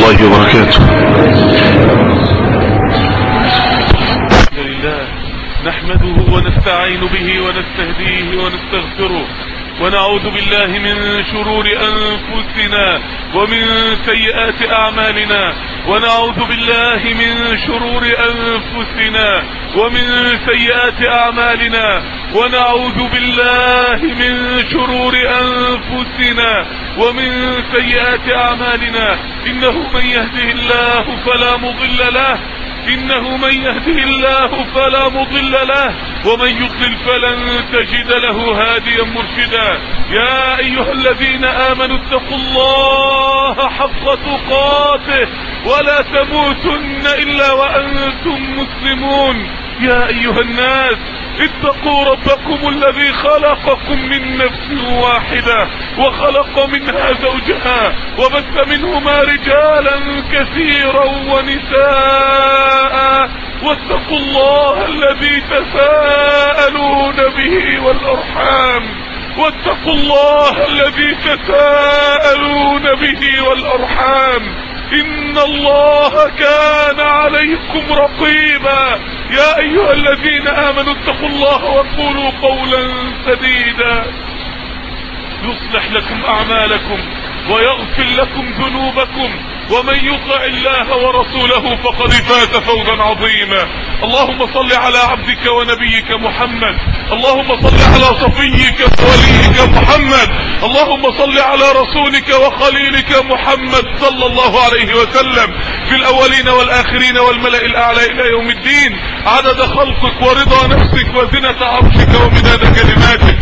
الله وبركاته الحمد لله نحمده ونستعين به ونستهديه ونستغفره ونعوذ بالله من شرور أنفسنا ومن سيئات أعمالنا ونعوذ بالله من شرور أنفسنا ومن سيئات أعمالنا ونعوذ بالله من شرور أنفسنا ومن سيئات أعمالنا إنه من يهده الله فلا مضل له إنه من يهده الله فلا مضل له ومن يضلل فلن تجد له هاديا مرشدا يا أيها الذين آمنوا اتقوا الله حق تقاته ولا تموتن إلا وأنتم مسلمون يا أيها الناس اتقوا ربكم الذي خلقكم من نفس واحدة وخلق منها زوجها وبث منهما رجالا كثيرا ونساء واتقوا الله الذي تساءلون به والأرحام واتقوا الله الذي تساءلون به والأرحام إن الله كان عليكم رقيبا يا أيها الذين آمنوا اتقوا الله وقولوا قولا سديدا يصلح لكم أعمالكم ويغفر لكم ذنوبكم ومن يطع الله ورسوله فقد فاز فوزا عظيما اللهم صل على عبدك ونبيك محمد اللهم صل على صفيك ووليك محمد اللهم صل على رسولك وخليلك محمد صلى الله عليه وسلم في الأولين والآخرين والملأ الأعلى إلى يوم الدين عدد خلقك ورضا نفسك وزنة عرشك ومداد كلماتك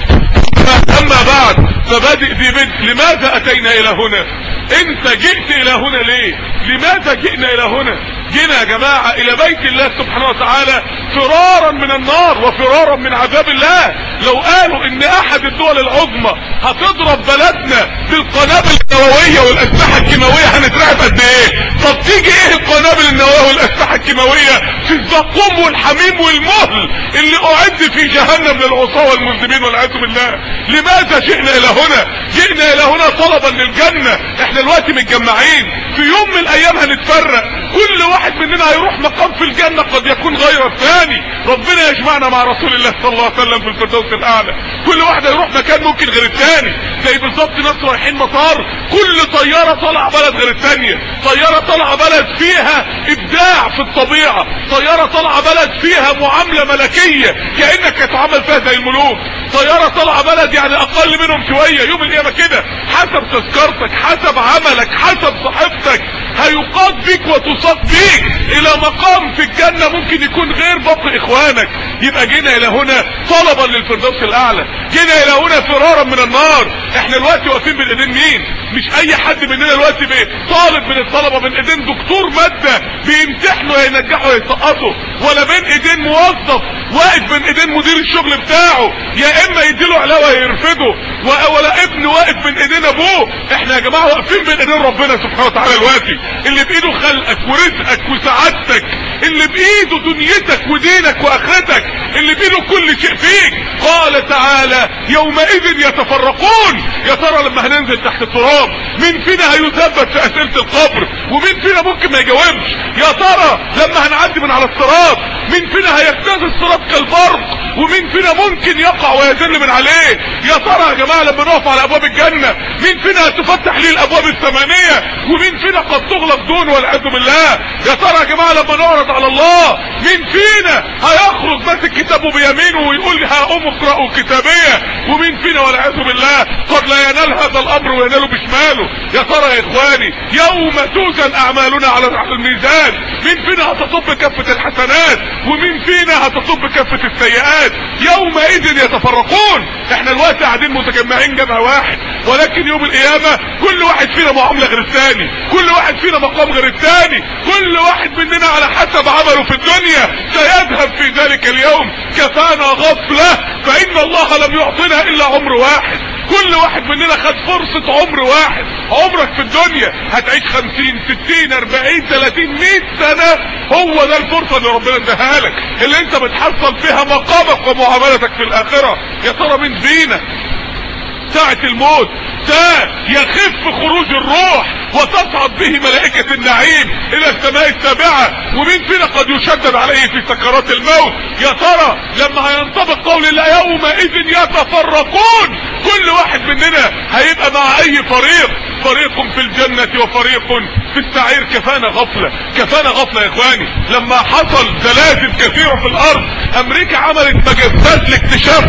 أما بعد فبادئ ذي بدء لماذا أتينا إلى هنا انت جئت إلى هنا ليه لماذا جئنا إلى هنا جينا يا جماعة إلى بيت الله سبحانه وتعالى فرارا من النار وفرارا من عذاب الله لو قالوا ان احد الدول العظمى هتضرب بلدنا بالقنابل النووية والاسلحة الكيماوية هنترعب قد ايه طب تيجي ايه القنابل النووية والاسلحة الكيماوية في الزقوم والحميم والمهل اللي اعد في جهنم للعصاة والمذنبين والعياذ بالله لماذا جئنا الى هنا جئنا الى هنا طلبا للجنة احنا دلوقتي متجمعين في يوم من الايام هنتفرق كل واحد مننا هيروح مقام في الجنة قد يكون غير الثاني ربنا يجمعنا مع رسول الله صلى الله عليه وسلم في الفردوس الاعلى كل واحد هيروح مكان ممكن غير الثاني زي بالظبط ناس رايحين مطار كل طيارة طالعة بلد غير الثانية طيارة طالعة بلد فيها ابداع في الطبيعة طيارة طالعة بلد فيها معاملة ملكية كأنك تتعامل فيها زي الملوك طيارة طالعة بلد يعني اقل منهم شوية يوم القيامة كده حسب تذكرتك حسب عملك حسب صحيفتك هيقاد بيك وتصاب بيك الى مقام في الجنة ممكن يكون غير باقي اخوانك يبقى جينا الى هنا طلبا للفردوس الاعلى جينا الى هنا فرارا من النار احنا دلوقتي واقفين بين ايدين مين مش اي حد مننا دلوقتي طالب من الطلبة من ايدين دكتور مادة بيمتحنه هينجحه هيسقطه ولا بين ايدين موظف واقف بين ايدين مدير الشغل بتاعه يا اما يديله علاوة يرفضه ولا ابن واقف بين ايدين ابوه احنا يا جماعة واقفين بين ايدين ربنا سبحانه وتعالى دلوقتي اللي بايده خلقك ورزقك وسعادتك اللي بايده دنيتك ودينك واخرتك اللي بايده كل شيء فيك قال تعالى يومئذ يتفرقون يا ترى لما هننزل تحت التراب مين فينا هيثبت في اسئله القبر ومين فينا ممكن ما يجاوبش يا ترى لما هنعدي من على الصراط مين فينا هيجتاز الصراط كالبرق ومين فينا ممكن يقع ويذل من عليه يا ترى يا جماعه لما نقف على ابواب الجنه مين فينا هتفتح ليه الابواب الثمانيه ومين فينا قد تغلق دون والعياذ بالله يا ترى يا جماعه لما نعرض على الله مين فينا هيخرج ماسك كتابه بيمينه ويقول هقوم اقرأوا كتابيه ومين فينا والعياذ بالله قد لا ينال هذا الامر ويناله بشماله يا ترى يا اخواني يوم توزن اعمالنا على الميزان مين فينا هتصب كفه الحسنات ومين فينا هتصب كفه السيئات يومئذ يتفرقون احنا الوقت قاعدين متجمعين جمع واحد ولكن يوم القيامه كل واحد فينا معامله غير الثاني كل واحد فينا مقام غير الثاني كل واحد مننا على حسب عمله في الدنيا سيذهب في ذلك اليوم كفانا غفله فان الله لم يعطنا الا عمر واحد كل واحد مننا خد فرصة عمر واحد عمرك في الدنيا هتعيش خمسين ستين اربعين تلاتين مئة سنة هو ده الفرصة اللي ربنا اداها لك اللي انت بتحصل فيها مقامك ومعاملتك في الاخرة يا ترى مين فينا ساعة الموت حتى يخف خروج الروح وتصعد به ملائكة النعيم الى السماء السابعة ومين فينا قد يشدد عليه في سكرات الموت يا ترى لما هينطبق قول الله يومئذ يتفرقون كل واحد مننا هيبقى مع اي فريق فريق في الجنة وفريق في السعير كفانا غفلة كفانا غفلة يا اخواني لما حصل زلازل كثيرة في الارض امريكا عملت مجسات لاكتشاف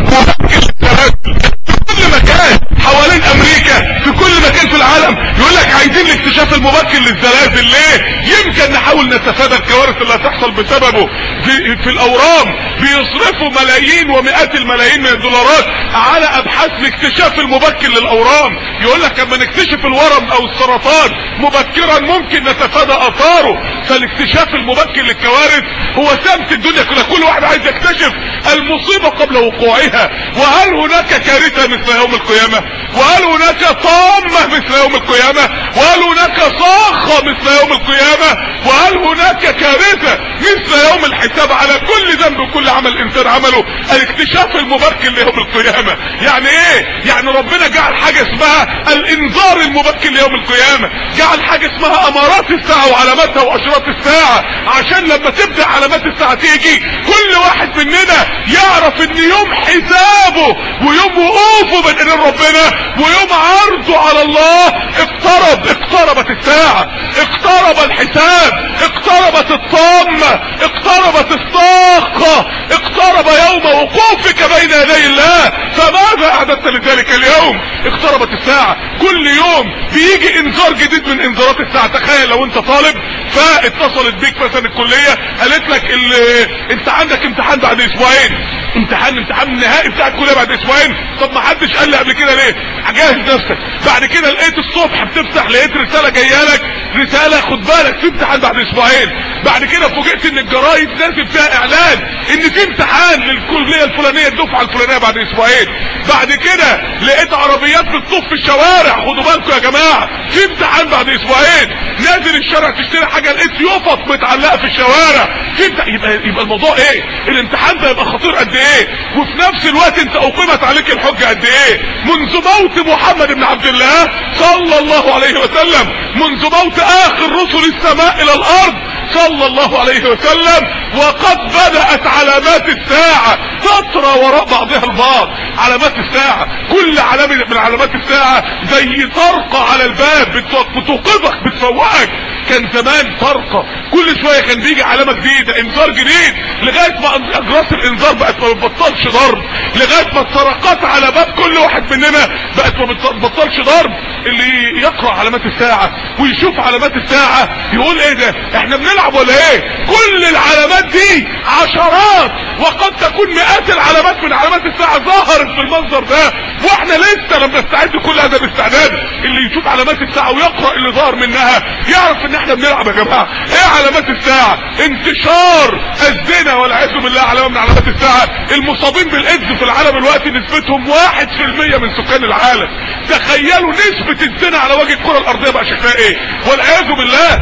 الزلازل كل مكان حوالين امريكا في كل مكان في العالم يقول لك عايزين الاكتشاف المبكر للزلازل ليه يمكن نحاول نتفادى الكوارث اللي هتحصل بسببه في, في الاورام بيصرفوا ملايين ومئات الملايين من الدولارات على ابحاث الاكتشاف المبكر للاورام يقول لك لما نكتشف الورم او السرطان مبكرا ممكن نتفادى اثاره فالاكتشاف المبكر للكوارث هو سمت الدنيا كلها كل واحد عايز يكتشف المصيبة قبل وقوعها وهل هناك كارثة مثل يوم القيامة وهل هناك طامة مثل يوم القيامة وهل هناك صاخة مثل يوم القيامة وهل هناك كارثة مثل يوم الحساب على كل ذنب وكل عمل انسان عمله الاكتشاف المبكر ليوم القيامة يعني ايه يعني ربنا جعل حاجة اسمها الانذار المبكر ليوم القيامة جعل حاجة اسمها امارات الساعة وعلاماتها واشراط الساعة عشان لما تبدأ علامات الساعة تيجي كل واحد مننا يعرف ان يوم حسابه ويوم وقوفه بين ايدين ربنا ويوم عرضه على الله اقترب اقتربت الساعة اقترب الحساب اقتربت الطامة اقتربت الصاخة اقترب يوم وقوفك بين يدي الله فماذا اعددت لذلك اليوم اقتربت الساعة كل يوم بيجي انذار جديد من انذارات الساعة تخيل لو انت طالب فاتصلت بيك مثلا الكلية قالت لك انت عندك امتحان بعد اسبوعين امتحان امتحان النهائي بتاع الكليه بعد اسبوعين طب ما حدش قال لي قبل كده ليه جهز نفسك بعد كده لقيت الصبح بتفتح لقيت رساله جايه لك رساله خد بالك في امتحان بعد اسبوعين بعد كده فوجئت ان الجرايد نازل فيها اعلان ان في امتحان للكليه الفلانيه الدفعه الفلانيه بعد اسبوعين بعد كده لقيت عربيات بتطوف في الشوارع خدوا بالكم يا جماعه في امتحان بعد اسبوعين نازل الشارع تشتري حاجه لقيت يفط متعلقه في الشوارع في امتحان يبقى يبقى الموضوع ايه الامتحان ده يبقى خطير قد ايه وفي نفس الوقت انت اقيمت عليك الحجه قد ايه منذ موت محمد بن عبد الله صلى الله عليه وسلم منذ موت اخر رسل السماء الى الارض صلى الله عليه وسلم وقد بدأت علامات الساعة تطرى وراء بعضها البعض علامات الساعة كل علامة من علامات الساعة زي طرقة على الباب بتوقظك بتفوقك كان زمان طرقة كل شوية كان بيجي علامة جديدة انذار جديد لغاية ما اجراس الانذار بقت ما بتبطلش ضرب لغاية ما الطرقات على باب كل واحد مننا بقت ما بتبطلش ضرب اللي يقرأ علامات الساعة ويشوف علامات الساعة يقول ايه ده احنا بنلعب ولا ايه كل العلامات دي عشرات وقد تكون مئات العلامات من علامات الساعة ظهرت بالمنظر ده واحنا لسه لم نستعد كل هذا الاستعداد اللي يشوف علامات الساعة ويقرأ اللي ظهر منها يعرف ان احنا بنلعب يا جماعة ايه علامات الساعة انتشار الزنا والعياذ بالله علامة من علامات الساعة المصابين بالايدز في العالم الوقت نسبتهم واحد في المية من سكان العالم تخيلوا نسبة الزنا على وجه الكرة الارضية بقى شكلها ايه والعياذ بالله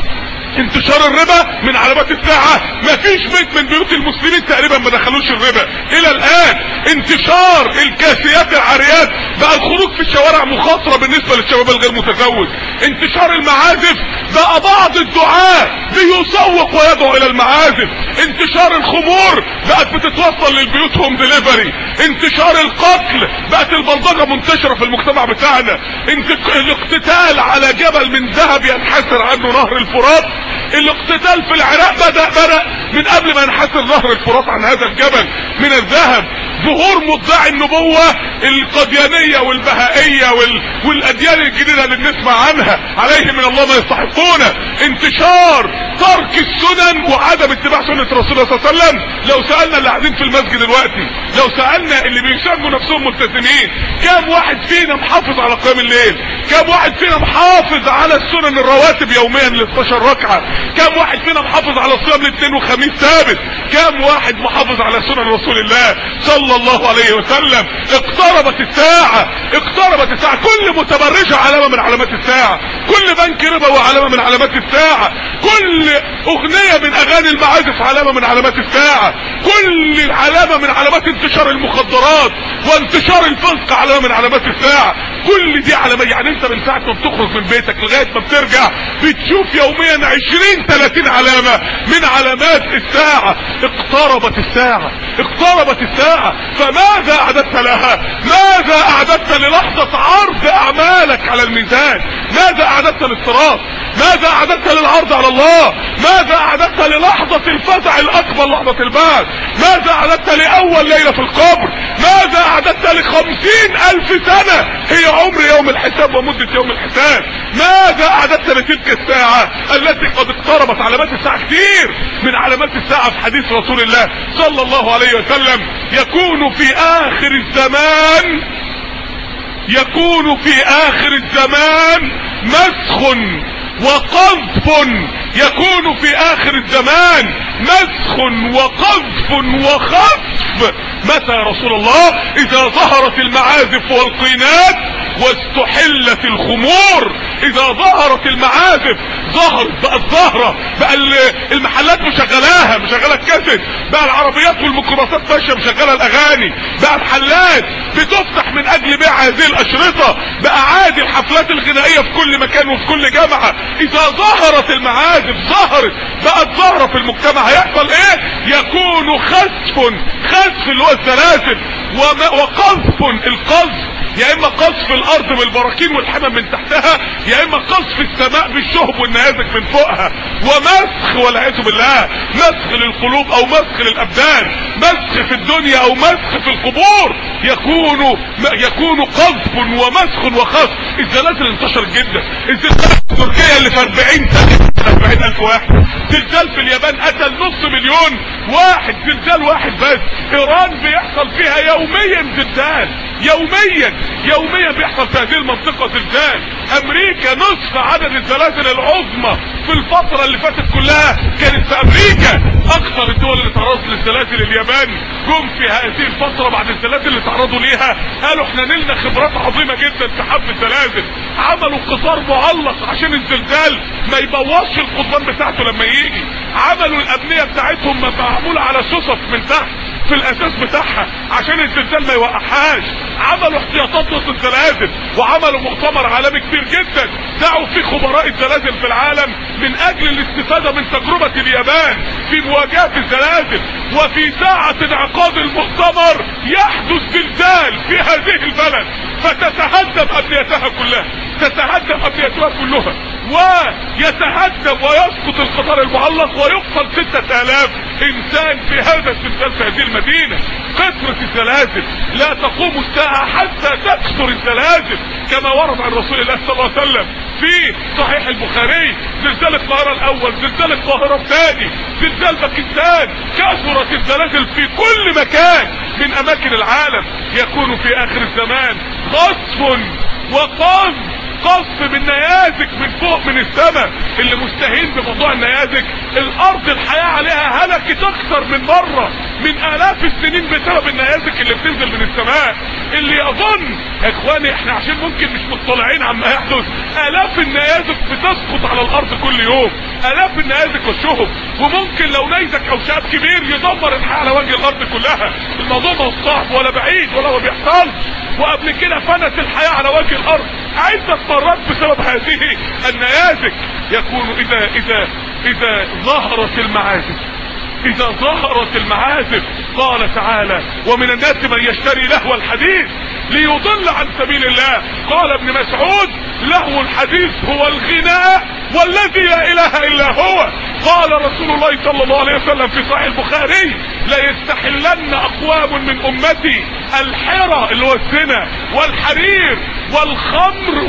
انتشار الربا من علامات الساعة مفيش بيت من بيوت المسلمين تقريبا ما دخلوش الربا الى الان انتشار الكاسيات العاريات بقى الخروج في الشوارع مخاطرة بالنسبة للشباب الغير متزوج انتشار المعازف بقى بعض الدعاة بيسوق ويدعو الى المعازف انتشار الخمور بقت بتتوصل للبيوت هوم ديليفري انتشار القتل بقت البلطجة منتشرة في المجتمع بتاعنا الاقتتال على جبل من ذهب ينحسر عنه نهر الفرات الاقتتال في العراق بدأ بدأ من قبل ما ينحسر نهر الفرات عن هذا الجبل من الذهب ظهور مدعي النبوة القديانية والبهائية وال... والاديان الجديدة اللي بنسمع عنها عليهم من الله ما يستحقونه انتشار ترك السنن وعدم اتباع سنة رسول الله صلى الله عليه وسلم لو سألنا اللي قاعدين في المسجد دلوقتي لو سألنا اللي بيسموا نفسهم ملتزمين كام واحد فينا محافظ على قيام الليل كام واحد فينا محافظ على السنن الرواتب يوميا ل 12 ركعة كام واحد فينا محافظ على صيام الاثنين وخميس ثابت كام واحد محافظ على سنن رسول الله صلى الله عليه وسلم اقتربت الساعة اقتربت الساعة كل متبرجة علامة من علامات الساعة كل بنك ربا وعلامة من علامات الساعة كل اغنية من اغاني المعازف علامة من علامات الساعة كل علامة من علامات انتشار المخدرات وانتشار الفسق علامة من علامات الساعة كل دي علامة يعني انت من ساعة ما بتخرج من بيتك لغاية ما بترجع بتشوف يوميا عشرين تلاتين علامة من علامات الساعة اقتربت الساعة اقتربت الساعة فماذا اعددت لها ماذا اعددت للحظة عرض اعمالك على الميزان ماذا اعددت للصراط ماذا اعددت للعرض على الله ماذا اعددت للحظة الفزع الاكبر لحظة البعث ماذا اعددت لاول ليلة في القبر ماذا اعددت لخمسين الف سنة هي عمر يوم الحساب ومدة يوم الحساب ماذا اعددت لتلك الساعة التي قد اقتربت علامات الساعة كتير من علامات الساعة في حديث رسول الله صلى الله عليه وسلم يكون في اخر الزمان يكون في اخر الزمان مسخ وقذف يكون في اخر الزمان مسخ وقذف وخطف متى يا رسول الله اذا ظهرت المعازف والقينات واستحلت الخمور اذا ظهرت المعازف ظهرت بقى الظاهرة بقى المحلات مشغلاها مشغلة الكاسيت بقى العربيات والميكروباصات ماشية مشغلة الاغاني بقى محلات بتفتح من اجل بيع هذه الاشرطة بقى عادي الحفلات الغنائية في كل مكان وفي كل جامعة اذا ظهرت المعازف ظهرت بقت ظاهرة في المجتمع هيحصل ايه يكون خسف خسف اللي هو الزلازل وقذف القذف يا اما قذف الارض بالبراكين والحمم من تحتها يا اما قذف السماء بالشهب والنيازك من فوقها ومسخ والعياذ بالله مسخ للقلوب او مسخ للابدان مسخ في الدنيا او مسخ في القبور يكون يكون قذف ومسخ وخسف الزلازل انتشرت جدا الزلزال في تركيا اللي في 40 سنه 40 الف واحد زلزال في اليابان قتل نص مليون واحد زلزال واحد بس ايران بيحصل فيها يوميا زلزال يوميا يوميا بيحصل في هذه المنطقة زلزال امريكا نصف عدد الزلازل العظمى في الفترة اللي فاتت كلها كانت في امريكا اكثر الدول اللي تعرضت للزلازل اليابان جم في هذه الفترة بعد الزلازل اللي تعرضوا ليها قالوا احنا نلنا خبرات عظيمة جدا في حب الزلازل عملوا قطار معلق عشان الزلزال ما يبوظش القضبان بتاعته لما يجي عملوا الابنية بتاعتهم معمولة على سوسف من تحت في الاساس بتاعها عشان الزلزال ما يوقعهاش عملوا احتياطات ضد الزلازل وعملوا مؤتمر عالمي كبير جدا دعوا فيه خبراء الزلازل في العالم من اجل الاستفادة من تجربة اليابان في مواجهة الزلازل وفي ساعة انعقاد المؤتمر يحدث زلزال في هذه البلد فتتهدم ابنيتها كلها تتهدم ابنيتها كلها ويتهدم ويسقط القطار المعلق ويقتل ستة الاف انسان في هذا الزلزال في هذه المدينة كثرة الزلازل لا تقوم الساعة حتى تكثر الزلازل كما ورد عن رسول الله صلى الله عليه وسلم في صحيح البخاري زلزال القاهرة الاول زلزال القاهرة الثاني زلزال باكستان كثرت الزلازل في كل مكان من اماكن العالم يكون في اخر الزمان خصف وقذف قصف بالنيازك من فوق من السماء اللي مستهين بموضوع النيازك الارض الحياة عليها هلكت اكثر من مرة من الاف السنين بسبب النيازك اللي بتنزل من السماء اللي يظن يا اخواني احنا عشان ممكن مش مطلعين عما يحدث الاف النيازك بتسقط على الارض كل يوم الاف النيازك والشهب وممكن لو نيزك او شاب كبير يدمر الحياة على وجه الارض كلها الموضوع ما هو صعب ولا بعيد ولا ما بيحصلش وقبل كده فنت الحياة على وجه الارض عدة مرات بسبب هذه النيازك يكون اذا اذا اذا ظهرت المعازف اذا ظهرت المعازف قال تعالى ومن الناس من يشتري لهو الحديث ليضل عن سبيل الله قال ابن مسعود لهو الحديث هو الغناء والذي لا اله الا هو قال رسول الله صلى الله عليه وسلم في صحيح البخاري لا يستحلن اقوام من امتي الحرى اللي هو الزنا والحرير والخمر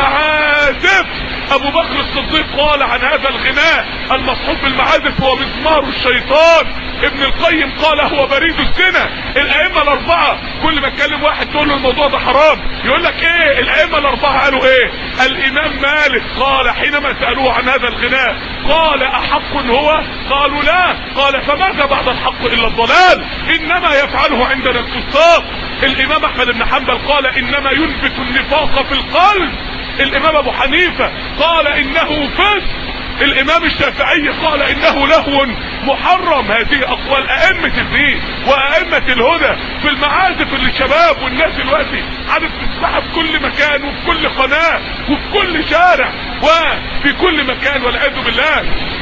والمعازف ابو بكر الصديق قال عن هذا الغناء المصحوب بالمعازف هو مزمار الشيطان ابن القيم قال هو بريد الزنا الائمه الاربعه كل ما اتكلم واحد تقول له الموضوع ده حرام يقول لك ايه الائمه الاربعه قالوا ايه الامام مالك قال حينما سالوه عن هذا الغناء قال احق هو قالوا لا قال فماذا بعد الحق الا الضلال انما يفعله عندنا الفساق الامام احمد بن حنبل قال انما ينبت النفاق في القلب الامام ابو حنيفة قال انه فسق الامام الشافعي قال انه لهو محرم هذه اقوال ائمة الدين وائمة الهدى في المعازف اللي الشباب والناس دلوقتي عادت تسمعها في كل مكان وفي كل قناة وفي كل شارع وفي كل مكان والعياذ بالله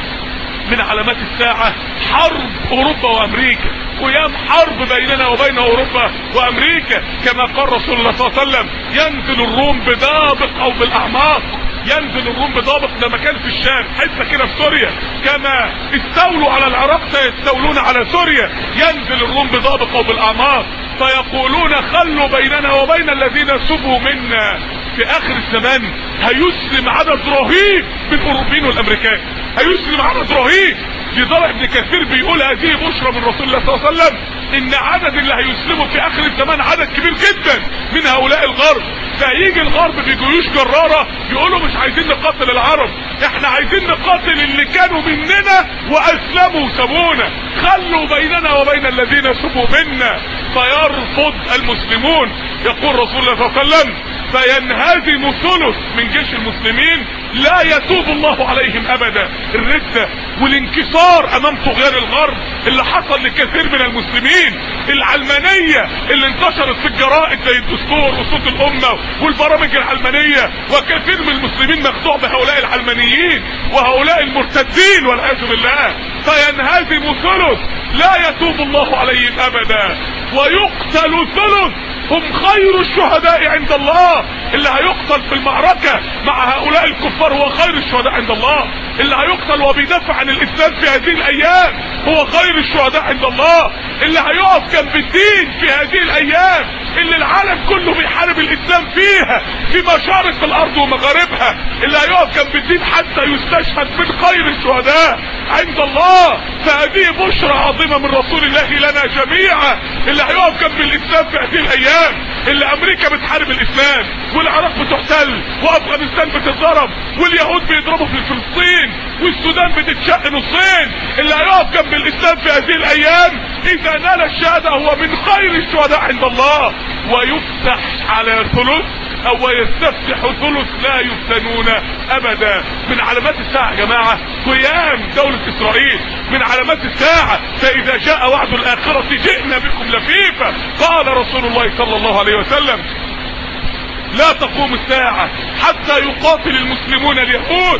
من علامات الساعة حرب اوروبا وامريكا قيام حرب بيننا وبين اوروبا وامريكا كما قال رسول الله صلى الله عليه وسلم ينزل الروم بدابق او بالاعماق ينزل الروم بدابق ده مكان في الشام حته كده في سوريا كما استولوا على العراق سيستولون على سوريا ينزل الروم بدابق او بالاعماق فيقولون خلوا بيننا وبين الذين سبوا منا في اخر الزمان هيسلم عدد رهيب من الاوروبيين والامريكان هيسلم عدد رهيب لدرجه ابن كثير بيقول هذه بشرى من رسول الله صلى الله عليه وسلم ان عدد اللي هيسلموا في اخر الزمان عدد كبير جدا من هؤلاء الغرب فهيجي الغرب بجيوش جرارة يقولوا مش عايزين نقاتل العرب احنا عايزين نقاتل اللي كانوا مننا واسلموا وسابونا خلوا بيننا وبين الذين سبوا منا فيرفض المسلمون يقول رسول الله صلى الله عليه وسلم فينهزم ثلث من جيش المسلمين لا يتوب الله عليهم ابدا الردة والانكسار امام طغيان الغرب اللي حصل لكثير من المسلمين العلمانية اللي انتشرت في الجرائد زي الدستور وصوت الامة والبرامج العلمانية وكثير من المسلمين مخدوع بهؤلاء العلمانيين وهؤلاء المرتدين والعياذ بالله فينهزم ثلث لا يتوب الله عليهم ابدا ويقتل ثلث هم خير الشهداء عند الله اللي هيقتل في المعركة مع هؤلاء الكفار هو خير الشهداء عند الله اللي هيقتل وبيدافع عن الاسلام في هذه الايام هو خير الشهداء عند الله اللي هيقف جنب الدين في هذه الايام اللي العالم كله بيحارب الاسلام فيها في مشارق الارض ومغاربها اللي هيقف جنب الدين حتى يستشهد من خير الشهداء عند الله فهذه بشرى عظيمة من رسول الله لنا جميعا اللي هيقف جنب الاسلام في هذه الايام اللي امريكا بتحارب الاسلام والعراق بتحتل وافغانستان بتتضرب واليهود بيضربوا في فلسطين والسودان بتتشق نصين اللي هيقف جنب الاسلام في هذه الايام اذا نال الشهاده هو من خير الشهداء عند الله ويفتح على ثلث او يستفتح ثلث لا يفتنون ابدا من علامات الساعة يا جماعة قيام دولة اسرائيل من علامات الساعة فاذا جاء وعد الاخرة جئنا بكم لفيفا قال رسول الله صلى الله عليه وسلم لا تقوم الساعة حتى يقاتل المسلمون اليهود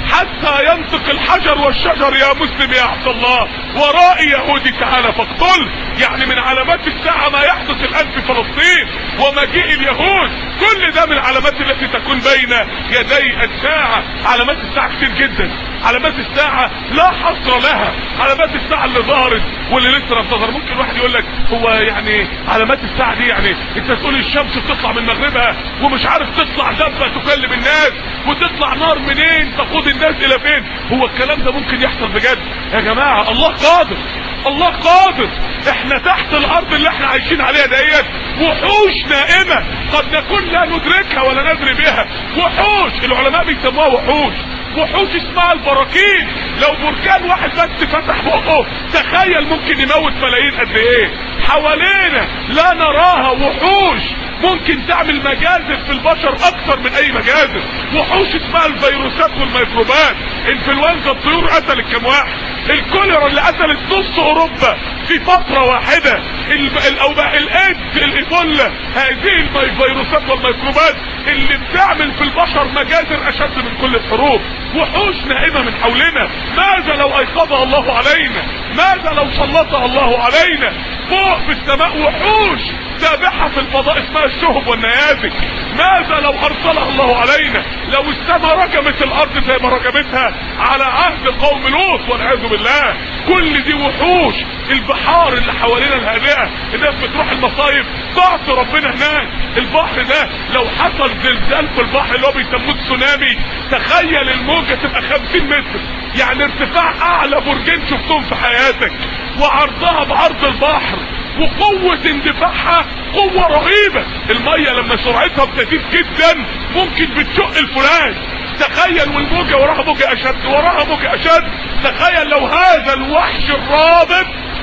حتى ينطق الحجر والشجر يا مسلم يا عبد الله وراء يهودي تعالى فاقتل يعني من علامات الساعة ما يحدث الآن في فلسطين ومجيء اليهود كل ده من العلامات التي تكون بين يدي الساعة علامات الساعة كتير جدا علامات الساعة لا حصر لها علامات الساعة اللي ظهرت واللي لسه لم تظهر ممكن واحد يقول لك هو يعني علامات الساعة دي يعني انت تقول الشمس بتطلع من مغربها ومش عارف تطلع دبة تكلم الناس وتطلع نار منين تقود الناس الى فين هو الكلام ده ممكن يحصل بجد يا جماعة الله قادر الله قادر احنا تحت الارض اللي احنا عايشين عليها ديت وحوش نائمة قد نكون لا ندركها ولا ندري بها وحوش العلماء بيسموها وحوش وحوش اسمها البراكين لو بركان واحد بس فتح بقه تخيل ممكن يموت ملايين قد ايه حوالينا لا نراها وحوش ممكن تعمل مجازر في البشر اكثر من اي مجازر وحوش اسمها الفيروسات والميكروبات انفلونزا الطيور قتلت كام واحد الكوليرا اللي قتلت نص اوروبا في فترة واحدة الاوباء الايدز الايبولا هذه الفيروسات والميكروبات اللي بتعمل في البشر مجازر اشد من كل الحروب وحوش نائمة من حولنا ماذا لو ايقظها الله علينا ماذا لو سلطها الله علينا فوق في السماء وحوش سابحة في الفضاء اسمها الشهب والنيازك ماذا لو ارسلها الله علينا لو السماء رجمت الارض زي ما رجمتها على عهد قوم لوط والعياذ بالله كل دي وحوش البحار اللي حوالينا الهادئة الناس بتروح المصايف ضعف ربنا هناك البحر ده لو حصل زلزال في البحر اللي هو بيسموه تسونامي تخيل الموجة تبقى 50 متر يعني ارتفاع اعلى برجين شفتهم في حياتك وعرضها بعرض البحر وقوة اندفاعها قوة رهيبة المية لما سرعتها بتزيد جدا ممكن بتشق الفولاذ تخيل والموجة وراها موجة اشد وراها موجة اشد تخيل لو هذا الوحش الرابط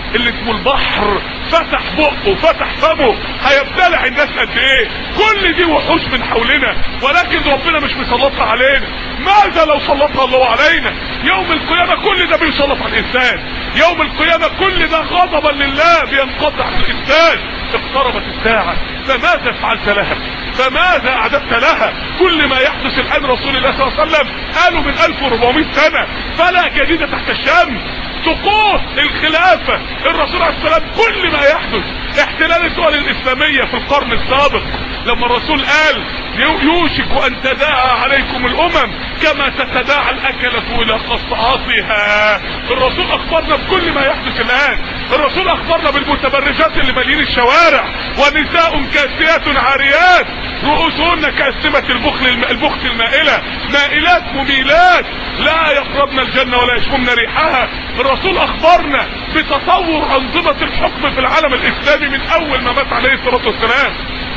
اللي اسمه البحر فتح بقه فتح فمه هيبتلع الناس قد ايه كل دي وحوش من حولنا ولكن ربنا مش مسلطها علينا ماذا لو سلطها الله علينا يوم القيامة كل ده بيسلط على الانسان يوم القيامة كل ده غضبا لله بينقطع على الانسان اقتربت الساعة فماذا فعلت لها فماذا اعددت لها كل ما يحدث الان رسول الله صلى الله عليه وسلم قالوا من 1400 سنة فلا جديدة تحت الشمس سقوط الخلافة الرسول عليه السلام كل ما يحدث احتلال الدول الاسلامية في القرن السابق لما الرسول قال يوشك ان تداعى عليكم الامم كما تتداعى الاكلة الى قصعاتها الرسول اخبرنا بكل ما يحدث الان الرسول اخبرنا بالمتبرجات اللي مالين الشوارع ونساء كاسيات عاريات رؤوسهن كاسمة البخل الم... البخت المائلة مائلات مميلات لا يقربن الجنة ولا يشممن ريحها الرسول اخبرنا بتطور انظمة الحكم في العالم الاسلامي من اول ما مات عليه الصلاة والسلام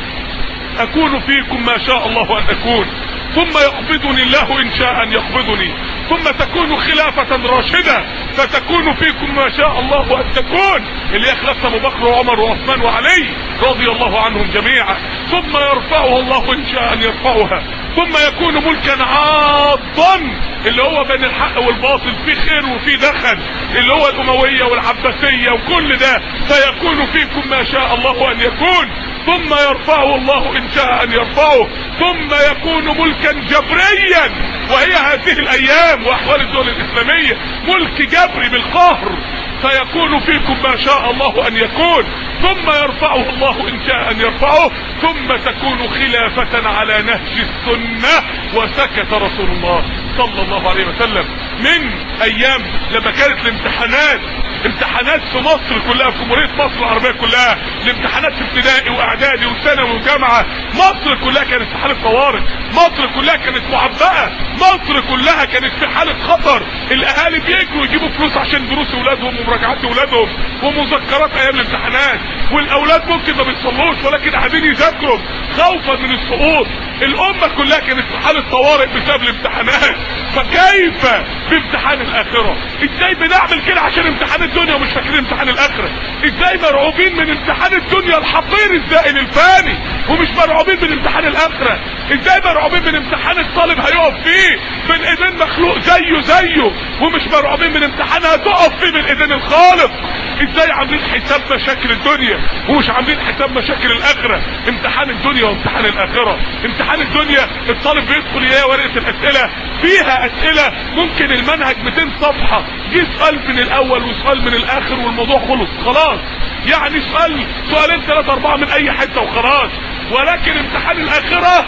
اكون فيكم ما شاء الله ان اكون ثم يقبضني الله ان شاء ان يقبضني ثم تكون خلافة راشدة فتكون فيكم ما شاء الله ان تكون اللي يخلف ابو بكر وعمر وعثمان وعلي رضي الله عنهم جميعا ثم يرفعها الله ان شاء ان يرفعها ثم يكون ملكا عاضا اللي هو بين الحق والباطل في خير وفي دخل اللي هو الاموية والعباسية وكل ده فيكون فيكم ما شاء الله ان يكون ثم يرفعه الله ان شاء ان يرفعه ثم يكون ملكا جبريا وهي هذه الايام واحوال الدول الاسلامية ملك جبري بالقهر فيكون فيكم ما شاء الله ان يكون ثم يرفعه الله ان شاء ان يرفعه ثم تكون خلافة على نهج السنة وسكت رسول الله صلى الله عليه وسلم من ايام لما كانت الامتحانات امتحانات في مصر كلها في جمهورية مصر العربية كلها الامتحانات في ابتدائي واعدادي وثانوي وجامعة مصر كلها كانت في حالة طوارئ مصر كلها كانت معبأة مصر كلها كانت في حالة خطر الاهالي بيجروا يجيبوا فلوس عشان دروس اولادهم ومراجعات اولادهم ومذكرات ايام الامتحانات والاولاد ممكن ما بيصلوش ولكن قاعدين يذاكروا خوفا من السقوط الامة كلها كانت في حالة طوارئ بسبب الامتحانات فكيف بامتحان الاخرة ازاي بنعمل كده عشان امتحان الدنيا ومش فاكرين امتحان الاخرة ازاي مرعوبين من امتحان الدنيا الحقير الزائل الفاني ومش مرعوبين من امتحان الاخرة ازاي مرعوبين من امتحان الطالب هيقف فيه بين ايدين مخلوق زيه زيه ومش مرعوبين من امتحان هتقف فيه بين ايدين الخالق ازاي عاملين حساب مشاكل الدنيا ومش عاملين حساب مشاكل الاخرة امتحان الدنيا وامتحان الاخرة امتحان الدنيا الطالب بيدخل يلاقي ورقة الاسئلة فيها اسئلة ممكن المنهج 200 صفحة جه سؤال من الاول وسؤال من الاخر والموضوع خلص خلاص يعني سؤال سؤالين ثلاثة اربعة من اي حتة وخلاص ولكن امتحان الاخرة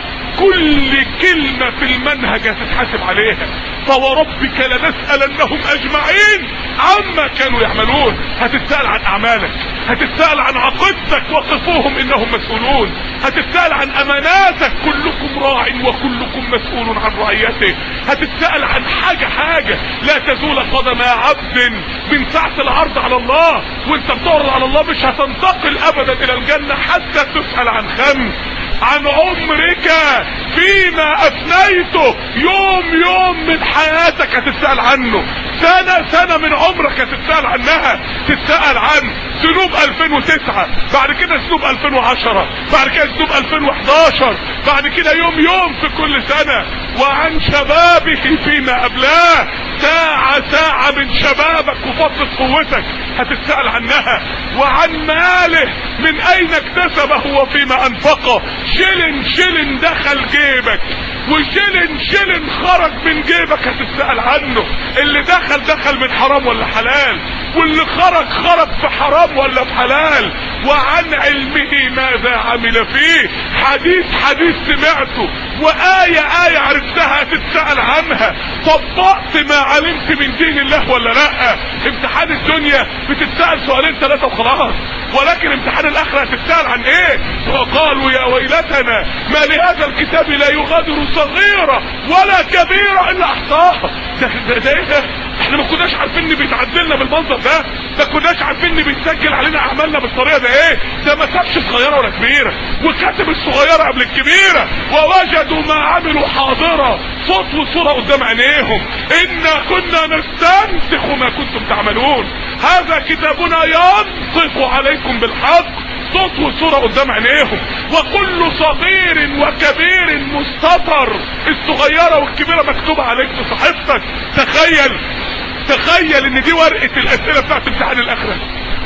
كل كلمة في المنهج هتتحاسب عليها فوربك لنسألنهم اجمعين عما كانوا يعملون هتتسأل عن اعمالك هتتسأل عن عقيدتك وقفوهم انهم مسؤولون هتتسأل عن اماناتك كلكم راع وكلكم مسؤول عن رعيته هتتسأل عن حاجة حاجة لا تزول قدم عبد من ساعة العرض على الله وانت بتعرض على الله مش هتنتقل ابدا الى الجنة حتى تسأل عن خمس عن عمرك فيما افنيته يوم يوم من حياتك هتتسأل عنه سنة سنة من عمرك هتتسأل عنها تتسأل عن ذنوب 2009 بعد كده ذنوب 2010 بعد كده ذنوب 2011 بعد كده يوم يوم في كل سنة وعن شبابه فيما قبلاه ساعة ساعة من شبابك وفترة قوتك هتتسأل عنها وعن ماله من اين اكتسبه وفيما انفقه شلن شلن دخل جيبك وشلن شلن خرج من جيبك هتتسأل عنه اللي دخل دخل من حرام ولا حلال واللي خرج خرج في حرام ولا في حلال وعن علمه ماذا عمل فيه حديث حديث سمعته وآية آية عرفتها هتتسأل عنها طبقت ما علمت من دين الله ولا لا امتحان الدنيا بتتسأل سؤالين ثلاثة وخلاص ولكن امتحان الاخرة هتتسأل عن ايه وقالوا يا ويلتنا ما لهذا الكتاب لا يغادر صغيرة ولا كبيرة الا احصاها ده, ده, ده ايه ده احنا ما كناش عارفين ان بيتعدلنا بالمنظر ده ما كناش عارفين ان بيتسجل علينا اعمالنا بالطريقه ده ايه ده ما سابش صغيره ولا كبيره وكاتب الصغيره قبل الكبيره ووجدوا ما عملوا حاضره صوت وصوره قدام عينيهم انا كنا نستنسخ ما كنتم تعملون هذا كتابنا ينطق عليكم بالحق صوت وصورة قدام عينيهم وكل صغير وكبير مستطر الصغيرة والكبيرة مكتوبة عليك في صحيفتك تخيل تخيل ان دي ورقة الاسئلة بتاعت امتحان الاخرة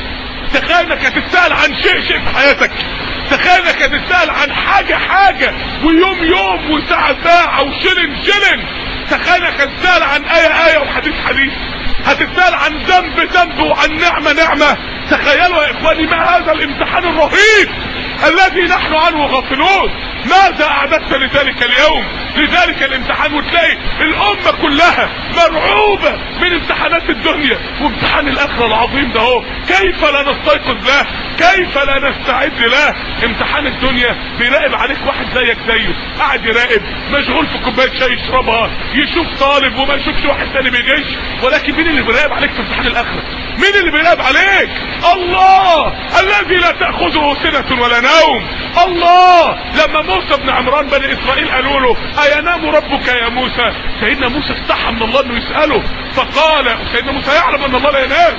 تخيل انك هتتسأل عن شيء شيء في حياتك تخيل انك هتتسأل عن حاجة حاجة ويوم يوم وساعة ساعة وشلن شلن تخيل انك هتتسأل عن آية آية وحديث حديث هتتسأل عن ذنب ذنب وعن نعمة نعمة تخيلوا يا اخواني ما هذا الامتحان الرهيب الذي نحن عنه غافلون ماذا اعددت لذلك اليوم لذلك الامتحان وتلاقي الامة كلها مرعوبة من امتحانات الدنيا وامتحان الاخرة العظيم ده هو كيف لا نستيقظ له كيف لا نستعد له امتحان الدنيا بيراقب عليك واحد زيك زيه قاعد يراقب مشغول في كوبايه شاي يشربها يشوف طالب وما يشوفش واحد تاني بيغش ولكن مين اللي بيراقب عليك في امتحان الاخره مين اللي بيراقب عليك الله الذي لا تاخذه سنه ولا نوم الله لما موسى بن عمران بني اسرائيل قالوا له اينام ربك يا موسى سيدنا موسى استحى من الله انه يساله فقال سيدنا موسى يعلم ان الله لا ينام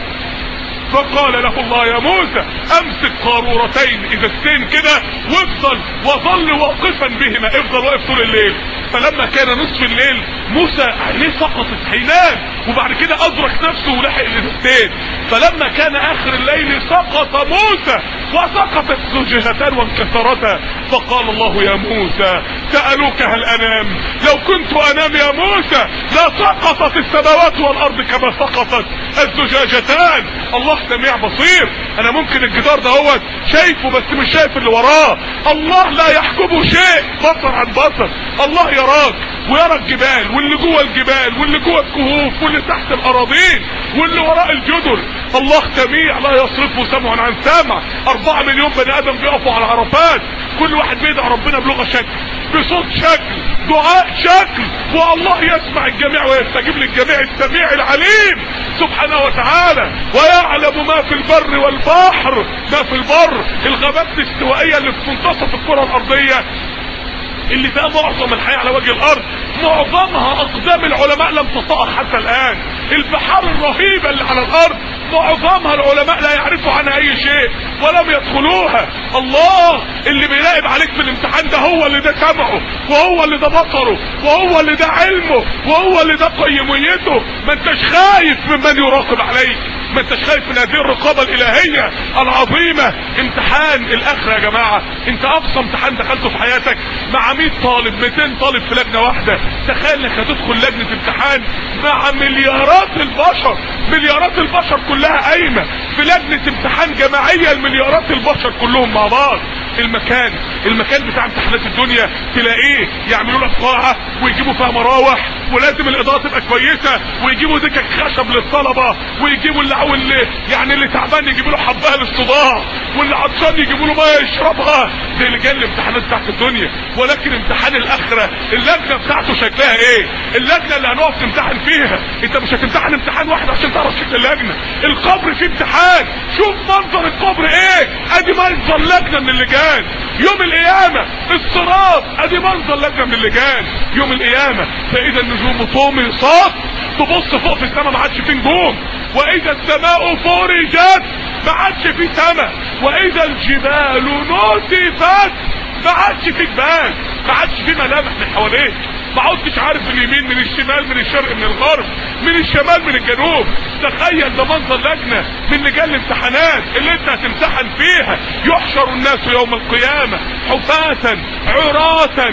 فقال له الله يا موسى امسك قارورتين اذا السين كده وافضل وظل واقفا بهما افضل واقف طول الليل فلما كان نصف الليل موسى عينيه سقطت هينام وبعد كده ادرك نفسه ولحق الازازتين فلما كان اخر الليل سقط موسى وسقطت زوجهتان وانكسرتا فقال الله يا موسى سألوك هل انام لو كنت انام يا موسى لا سقطت السماوات والارض كما سقطت الزجاجتان الله سميع بصير انا ممكن الجدار ده هو شايفه بس مش شايف اللي وراه الله لا يحجبه شيء بصر عن بصر الله يراك ويرى الجبال واللي جوه الجبال واللي جوه الكهوف واللي تحت الاراضين واللي وراء الجدر الله سميع لا يصرفه سمع عن سمع اربعة مليون بني ادم بيقفوا على عرفات كل واحد بيدعي ربنا بلغة شكل بصوت شكل دعاء شكل والله يسمع الجميع ويستجيب للجميع السميع العليم سبحانه وتعالى ويعلم ما في البر والبحر ما في البر الغابات الاستوائية اللي في منتصف الكرة الارضية اللي فيها معظم الحياة على وجه الارض معظمها اقدام العلماء لم تطأ حتى الان البحار الرهيبة اللي على الارض معظمها العلماء لا يعرفوا عنها اي شيء ولم يدخلوها الله اللي بيراقب عليك في الامتحان ده هو اللي ده سمعه وهو اللي ده بصره وهو اللي ده علمه وهو اللي ده قيميته ما انتش خايف ممن يراقب عليك ما انتش خايف من هذه الرقابة الالهية العظيمة امتحان الاخرة يا جماعة انت اقصى امتحان دخلته في حياتك مع 100 طالب 200 طالب في لجنة واحدة تخيل انك هتدخل لجنة امتحان مع مليارات البشر مليارات البشر كلها قايمة في لجنة امتحان جماعية المليارات البشر كلهم مع بعض المكان المكان بتاع امتحانات الدنيا تلاقيه يعملوا لك قاعة ويجيبوا فيها مراوح ولازم الاضاءة تبقى كويسة ويجيبوا دكك خشب للطلبة ويجيبوا اللي واللي يعني اللي تعبان يجيبوا له حبايه للصداع واللي عطشان يجيبوا له ميه يشربها زي اللي جاي الامتحانات بتاعت الدنيا ولكن امتحان الاخره اللجنه بتاعته شكلها ايه اللجنه اللي هنقف نمتحن فيها انت مش هتمتحن امتحان واحد عشان تعرف شكل اللجنه القبر فيه امتحان شوف منظر القبر ايه ادي منظر لجنه من اللجان يوم القيامه الصراط ادي منظر لجنه من اللجان يوم القيامه فاذا النجوم طمست تبص فوق في السماء ما عادش فيه نجوم واذا السماء فرجت ما عادش فيه سماء واذا الجبال نصفت ما عادش فيه جبال ما عادش فيه ملامح من حواليك ما عدتش عارف من اليمين من الشمال من الشرق من الغرب من الشمال من الجنوب تخيل ده منظر لجنة من لجان الامتحانات اللي انت هتمتحن فيها يحشر الناس يوم القيامة حفاة عراة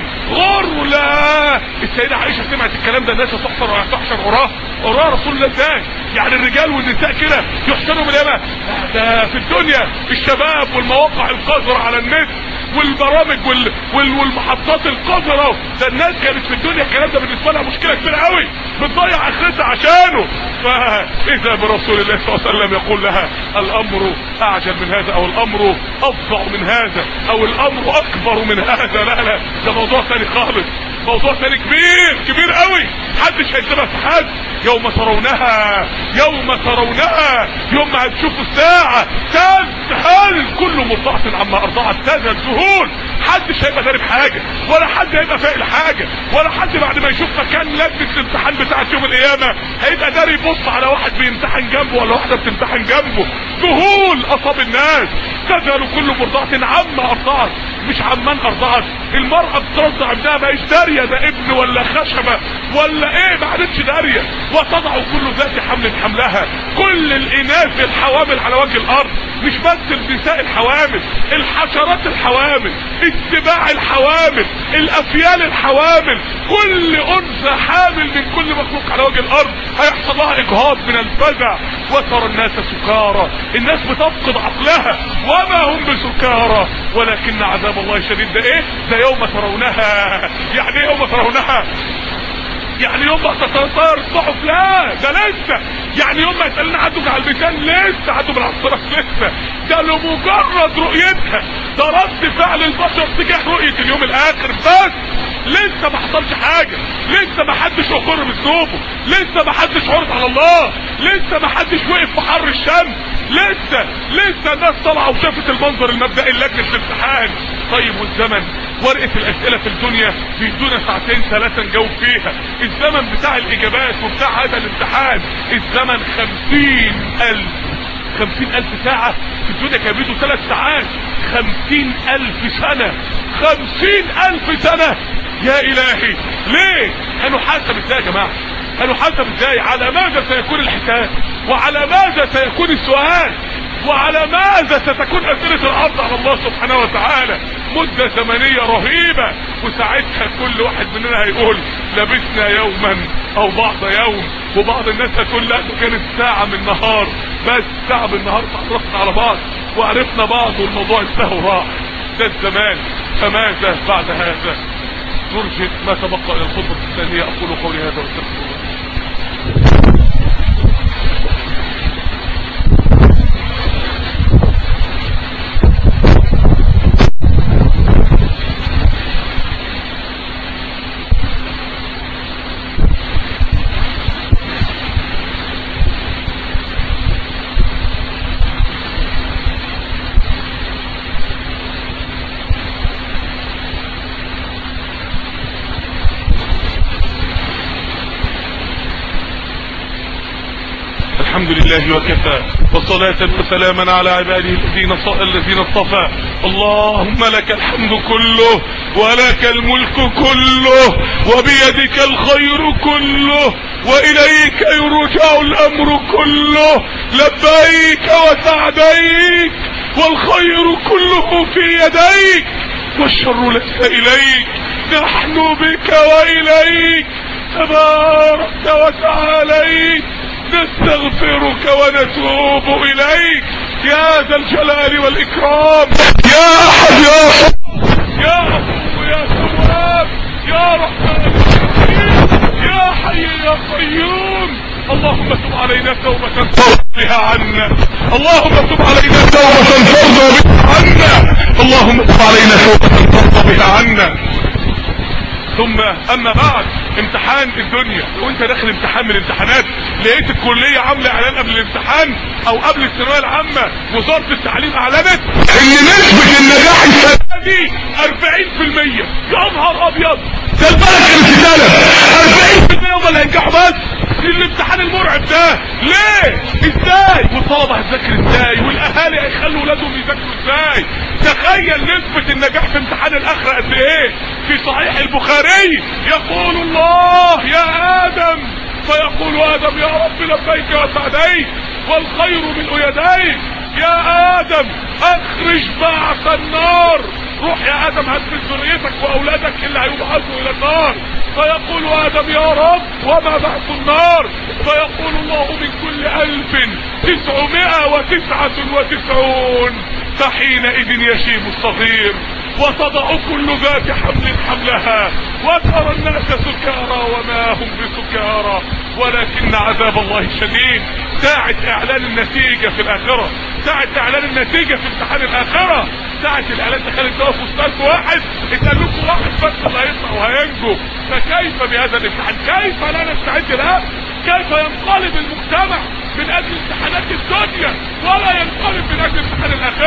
غرلا السيدة عائشة سمعت الكلام ده الناس هتحشر وهتحشر عراه عراه رسول الله ازاي يعني الرجال والنساء كده يحشروا من اليمة ده في الدنيا الشباب والمواقع القذرة على النت والبرامج وال... وال... والمحطات القذرة ده الناس كانت في الدنيا الكلام ده بالنسبة لها مشكلة كبيرة قوي بتضيع اخرتها عشانه فاذا برسول الله صلى الله عليه وسلم يقول لها الامر اعجل من هذا او الامر افظع من هذا او الامر اكبر من هذا لا لا ده موضوع ثاني خالص موضوع ثاني كبير كبير قوي محدش هيسيبها في حد يوم ترونها يوم ترونها يوم ما هتشوفوا الساعة تذهل كل مرضعة عما ارضعت تذهل ذهول محدش هيبقى داري بحاجه ولا حد هيبقى فايق لحاجه ولا حد بعد ما يشوف مكان لجنه الامتحان بتاعت يوم القيامه هيبقى داري يبص على واحد بيمتحن جنبه ولا واحده بتمتحن جنبه ذهول اصاب الناس تذهل كل مرضعه عما ارضعت مش عمان ارضعت المراه بترضع ابنها ماهيش داريه ده ابن ولا خشبه ولا ايه ما عادتش داريه وتضع كل ذات حمل حملها كل الاناث الحوامل على وجه الارض مش بس النساء الحوامل الحشرات الحوامل السباع الحوامل الافيال الحوامل كل انثى حامل من كل مخلوق على وجه الارض هيحصل لها اجهاض من الفزع وترى الناس سكارى الناس بتفقد عقلها وما هم بسكارى ولكن عذاب الله شديد ده ايه ده يوم ترونها يعني ايه يوم ترونها يعني يوم ما تتطير الصحف لا ده لسه يعني يوم ما يسألنا عدوا على الميزان لسه عدوا بالعصرة لسه ده لمجرد رؤيتها ده رد فعل البشر تجاه رؤية اليوم الاخر بس لسه ما حصلش حاجة لسه ما حدش اقر بذنوبه لسه ما حدش عرض على الله لسه ما حدش وقف في حر الشمس لسه لسه الناس طالعه وشافت المنظر المبدئي لجنه الامتحان طيب والزمن ورقه الاسئله في الدنيا بيدونا ساعتين ثلاثه نجاوب فيها الزمن بتاع الاجابات وبتاع هذا الامتحان الزمن خمسين الف خمسين الف ساعة في الدنيا كانوا بيدوا ثلاث ساعات خمسين الف سنة خمسين الف سنة يا الهي ليه هنحاسب ازاي يا جماعة هنحاسب ازاي على ماذا سيكون الحساب وعلى ماذا سيكون السؤال وعلى ماذا ستكون أسئلة العرض على الله سبحانه وتعالى مدة زمنية رهيبة وساعتها كل واحد مننا هيقول لبسنا يوما او بعض يوم وبعض الناس هتقول لا ده كانت ساعة من نهار بس ساعة من نهار تعرفنا على بعض وعرفنا بعض والموضوع انتهى وراح ده الزمان فماذا بعد هذا نرجع ما تبقى الى الخطبة الثانية اقول قولي هذا واستغفر الله الحمد لله وكفى وصلاة وسلاما على عباده الذين ص- الذين اصطفى اللهم لك الحمد كله ولك الملك كله وبيدك الخير كله وإليك يرجع الأمر كله لبيك وسعديك والخير كله في يديك والشر ليس إليك نحن بك وإليك تبارك وتعاليك نستغفرك ونتوب إليك يا ذا الجلال والإكرام يا أحد يا صمد يا عفو يا تواب يا رحمن الرحيم يا حي يا قيوم اللهم تب علينا توبة ترضى بها عنا اللهم تب علينا توبة ترضى بها عنا اللهم تب علينا توبة ترضى بها عنا ثم اما بعد امتحان الدنيا لو انت داخل امتحان من الامتحانات لقيت الكلية عاملة اعلان قبل الامتحان او قبل الثانوية العامة وزارة التعليم اعلنت ان نسبة النجاح السنة دي 40% يا نهار ابيض ده البلد كانت تتكلم 40% هم اللي هينجحوا بس الامتحان المرعب ده ليه ازاي والطلبة هتذاكر ازاي والاهالي هيخلوا ولادهم يذاكروا ازاي تخيل نسبة النجاح في امتحان الاخرة قد ايه في صحيح البخاري يقول الله يا ادم فيقول ادم يا رب لبيك وسعديك والخير من يديك يا ادم اخرج بعث النار روح يا ادم هات من ذريتك واولادك اللي هيبعثوا الى النار فيقول ادم يا رب وما بعث النار فيقول الله من كل الف تسعمائة وتسعة وتسعون فحينئذ يشيب الصغير وتضع كل ذات حمل حملها وترى الناس سكارى وما هم بسكارى ولكن عذاب الله شديد ساعة اعلان النتيجة في الاخرة ساعة اعلان النتيجة في امتحان الاخرة ساعة الاعلان تخيل تقف وسط واحد اتقال لكم واحد بس اللي هيطلع وهينجو فكيف بهذا الامتحان كيف لا نستعد له كيف ينقلب المجتمع من اجل امتحانات الدنيا ولا ينقلب من اجل امتحان الاخرة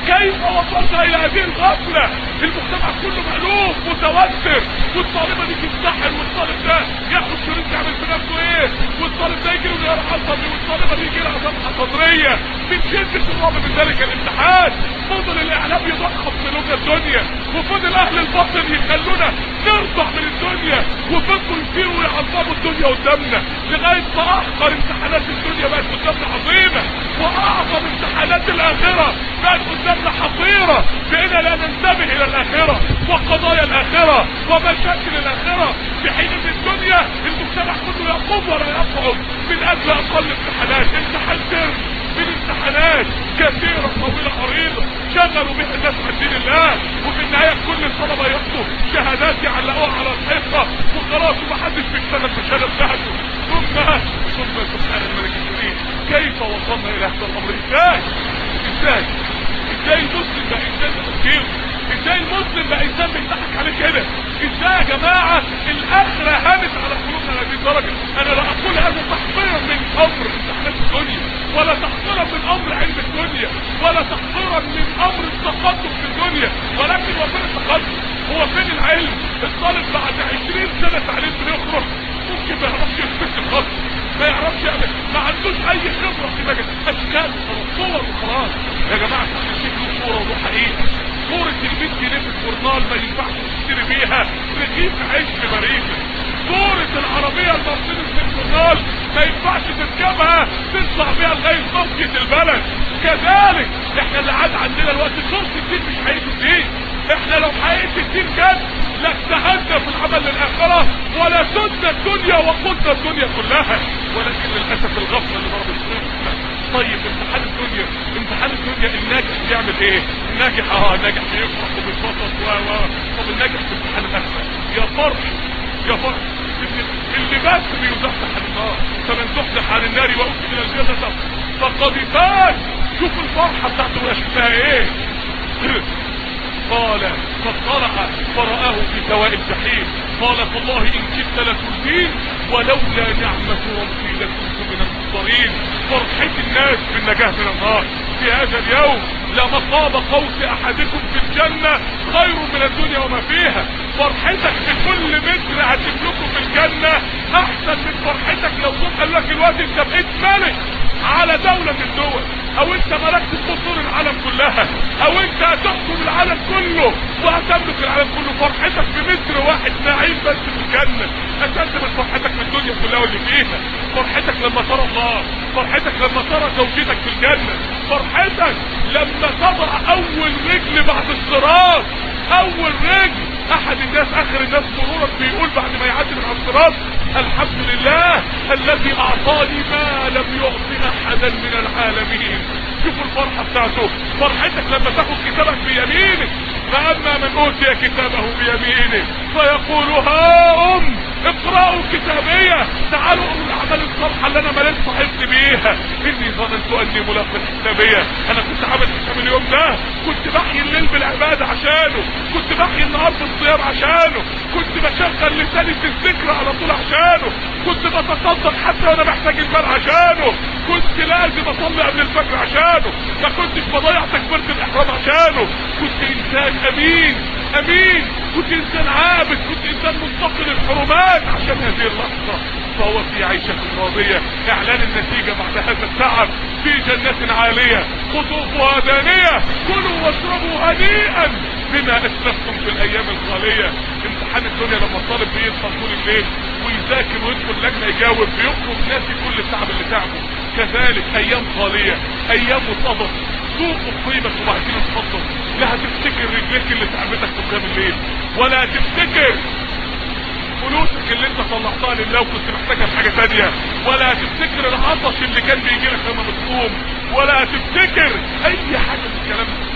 كيف وصلنا الى هذه الغفلة المجتمع كله مألوف متوتر والطالبة دي تنتحر والطالب ده ياخد شريط يعمل في نفسه ايه والطالب ده يجي له انهيار عصبي والطالبة دي يجي لها ذبحة صدرية من شدة الرعب من ذلك الامتحان فضل الاعلام يضخم قلوبنا الدنيا وفضل اهل الباطل يخلونا نرضع من الدنيا وفضلوا يطيروا ويعظموا الدنيا قدامنا لغاية ما احقر امتحانات الدنيا بقت قدامنا عظيمة واعظم امتحانات الاخرة بقت قدامنا حقيرة بقينا لا ننتبه الى الاخرة وقضايا الاخرة ومشاكل الاخرة في حين ان الدنيا المجتمع كله يقوم ولا يقعد من اجل اقل امتحانات امتحان ترم من امتحانات كثيرة طويلة عريضة شغلوا بها الناس عن دين الله وفي النهاية كل الطلبة ياخدوا شهادات يعلقوها على الحيطة وخلاص ومحدش بيشتغل في الشهادة بتاعته ثم ثم سبحان الملك الكريم كيف وصلنا الى هذا الامر ازاي ازاي ازاي المسلم بقى انسان تفكير ازاي المسلم بقى انسان بيضحك عليه كده ازاي يا جماعة الاخرة هانت على قلوبنا لهذه الدرجة انا لا اقول هذا تحقيرا من امر امتحانات الدنيا ولا تحقيرا من امر علم الدنيا ولا تحقيرا من امر التقدم في الدنيا ولكن هو فين التقدم هو فين العلم الطالب بعد 20 سنة تعليم بيخرج ممكن ما يعرفش يثبت الخط ما يعرفش يعمل ما عندوش اي خبرة في مجال اشكال وصور وخلاص يا جماعة كل شيء له صورة وله حقيقة صورة ال 100 جنيه في الجورنال ما ينفعش تشتري بيها رغيف عيش في مريكة صورة العربية المرسيدس في الجورنال ما ينفعش تركبها تطلع بيها لغاية مسجد البلد كذلك احنا اللي عاد عندنا الوقت صورة الدين مش حقيقة الدين احنا لو حقيقة الدين كان لاجتهدنا في العمل للآخرة ولا سدنا الدنيا وقلنا الدنيا كلها ولكن للأسف الغفلة اللي ضربت فينا طيب امتحان الدنيا امتحان الدنيا الناجح بيعمل ايه الناجح اه ناجح بيفرح وبيتبسط و و طب الناجح في امتحان الاخره يا فرح يا فرح اللي بس بيزحزح عن النار فمن زحزح عن النار وادخل الجنه فقد فاز شوف الفرحه بتاعته ولا شفتها ايه قال فاطلع فرآه في سواء الجحيم قال والله إن كدت لتردين ولولا نعمة ربي لكنت من المنظرين فرحة الناس بالنجاة من النار في هذا اليوم لمقام قوس أحدكم في الجنة خير من الدنيا وما فيها فرحتك بكل متر هتملكه في الجنة أحسن من فرحتك لو كنت قال لك الوقت أنت بقيت ملك على دولة من الدول او انت ملكت قصور العالم كلها او انت هتحكم العالم كله وهتملك العالم كله فرحتك بمتر واحد نعيم بس في الجنة اشد من فرحتك من الدنيا كلها واللي فيها فرحتك لما ترى الله فرحتك لما ترى زوجتك في الجنة فرحتك لما تضع اول رجل بعد الصراط اول رجل احد الناس اخر الناس مرورا بيقول بعد ما يعدي من على الصراط الحمد لله الذي اعطاني ما لم يعطي احدا من العالمين شوفوا الفرحة بتاعته فرحتك لما تاخد كتابك بيمينك فاما من اوتي كتابه بيمينه فيقول ها ام اقرأوا كتابية تعالوا اقروا الاعمال الصالحة اللي انا مليت صاحبت بيها اني ظننت اني ملاق الحسابية انا كنت عامل حساب اليوم ده كنت بحيي الليل بالعبادة عشانه كنت بحيي النهار بالصيام عشانه كنت بشغل لساني في الذكر على طول عشانه كنت بتصدق حتى وانا محتاج المال عشانه كنت لازم اصلي قبل الفجر عشانه ما كنتش بضيع تكبيرة الاحرام عشانه كنت انسان امين امين كنت انسان عابد كنت انسان منتقل الحرمات عشان هذه اللحظة فهو في عيشة راضية اعلان النتيجة بعد هذا التعب في جنة عالية قطوفها دانية كلوا واشربوا هنيئا بما اسلفتم في الايام الخالية امتحان الدنيا لما الطالب بيصحى طول الليل ويذاكر ويدخل لجنة يجاوب بيخرج ناسي كل التعب اللي تعبه كذلك ايام خالية ايام مصابة سوق قيمة وبعدين اتفضل لا هتفتكر رجليك اللي تعبتك قدام الليل ولا هتفتكر فلوسك اللي انت طلعتها لله وكنت محتاجها في حاجة تانية ولا هتفتكر العطش اللي كان بيجي لك لما بتصوم ولا هتفتكر اي حاجة من الكلام ده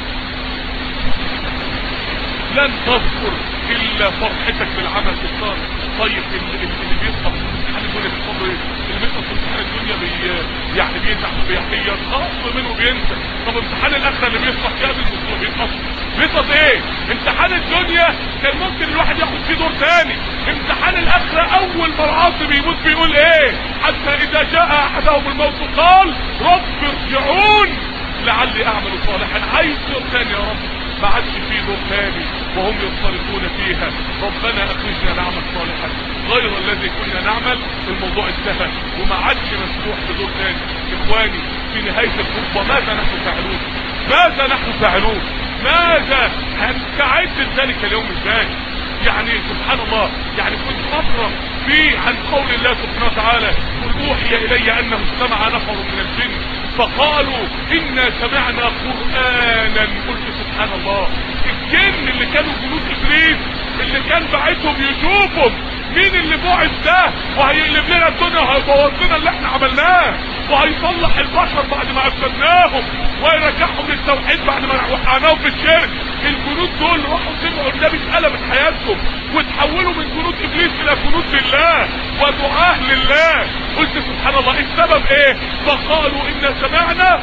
لن تذكر الا فرحتك بالعمل الصالح طيب اللي, اللي بيصحى في امتحان الدنيا بيحصل ايه اللي بيصحى في امتحان الدنيا بي يعني بيزعل بيخاف منه بينسى طب امتحان الاخره اللي بيصحى فيها بالمصطلح بيتقص بيتقص ايه امتحان الدنيا كان ممكن الواحد ياخد فيه دور تاني امتحان الاخره اول ما العاصي بيموت بيقول ايه حتى اذا جاء احدهم الموت قال رب ارجعون لعلي اعمل صالحا عايز دور تاني يا رب ما عادش فيه دور تاني وهم ينصرفون فيها ربنا اخرجنا نعمل صالحا غير الذي كنا نعمل الموضوع انتهى وما عادش مسموح بدور تاني اخواني في نهاية الخطبة ماذا نحن فاعلون ماذا نحن فاعلون ماذا هنستعد لذلك اليوم ازاي يعني سبحان الله يعني كنت اقرا في عن قول الله سبحانه وتعالى قل اوحي الي انه استمع نفر من الجن فقالوا انا سمعنا قرانا قلت سبحان الله الجن اللي كانوا جنود ابليس اللي كان باعتهم يشوفهم مين اللي بعث ده وهيقلب لنا الدنيا وهيبوظ لنا اللي احنا عملناه وهيصلح البشر بعد ما افسدناهم ويرجعهم للتوحيد بعد ما وقعناهم في الشرك الجنود دول راحوا سمعوا النبي اتقلبت حياتهم وتحولوا من جنود ابليس الى جنود لله ودعاه لله قلت سبحان الله السبب ايه فقالوا ان سمعنا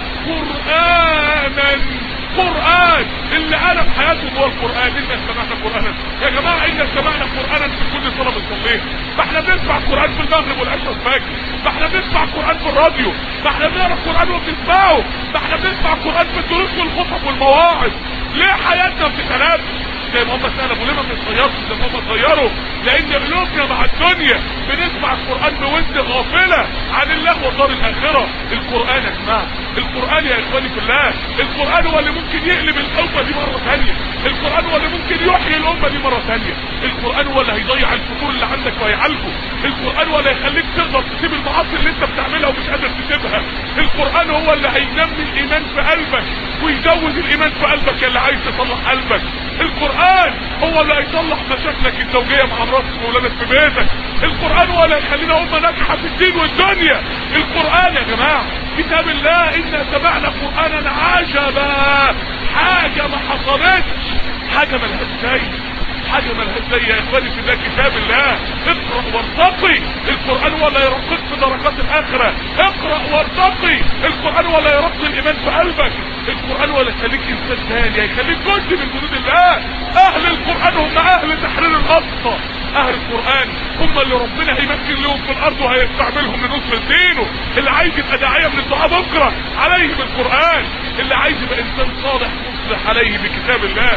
قرانا قرآن اللي قلب حياتهم هو القرآن إنا سمعنا قرآنا يا جماعة إنا سمعنا قرآنا في كل صلاة بنصليها ما احنا بنسمع قرآن في المغرب والعشاء والفجر ما احنا بنسمع قرآن في الراديو ما احنا بنقرا قرآن وبنسمعه ما احنا بنسمع قرآن في الدروس والخطب والمواعظ ليه حياتنا بتتنام زي ما هم سألوا ليه ما بنتغيرش زي ما هم اتغيروا لان قلوبنا مع الدنيا بنسمع القرآن بوزن غافلة عن الله ودار الاخرة القرآن يا جماعة القرآن يا اخواني في الله القرآن هو اللي ممكن يقلب الامة دي مرة ثانية القرآن هو اللي ممكن يحيي الامة دي مرة ثانية القرآن هو اللي هيضيع الفتور اللي عندك وهيعالجه القرآن هو اللي هيخليك تقدر تسيب المعاصي اللي انت بتعملها ومش قادر تسيبها القرآن هو اللي هينمي الايمان في قلبك ويزود الايمان في قلبك اللي عايز تصلح قلبك القرآن هو اللي هيصلح مشاكلك الزوجية مع مراتك وولادك في بيتك القرآن هو اللي هيخلينا أمة ناجحة في الدين والدنيا القرآن يا جماعة كتاب الله إنا سمعنا قرآنا عجبا حاجة ما حصلتش حاجة ملهاش زي حاجة ملهاش زي يا اخواني في الله كتاب الله اقرأ وارتقي القرآن ولا يرقيك في درجات الاخرة اقرأ وارتقي القرآن ولا يرقي الايمان في قلبك القرآن ولا يخليك انسان ثاني هيخليك جزء من جنود الله اهل القرآن هم اهل تحرير الاقصى اهل القرآن هم اللي ربنا هيمكن لهم في الارض وهيستعملهم لنصر دينه اللي عايز يبقى داعية من الدعاء بكرة عليه بالقرآن اللي عايز يبقى انسان صالح مصلح عليه بكتاب الله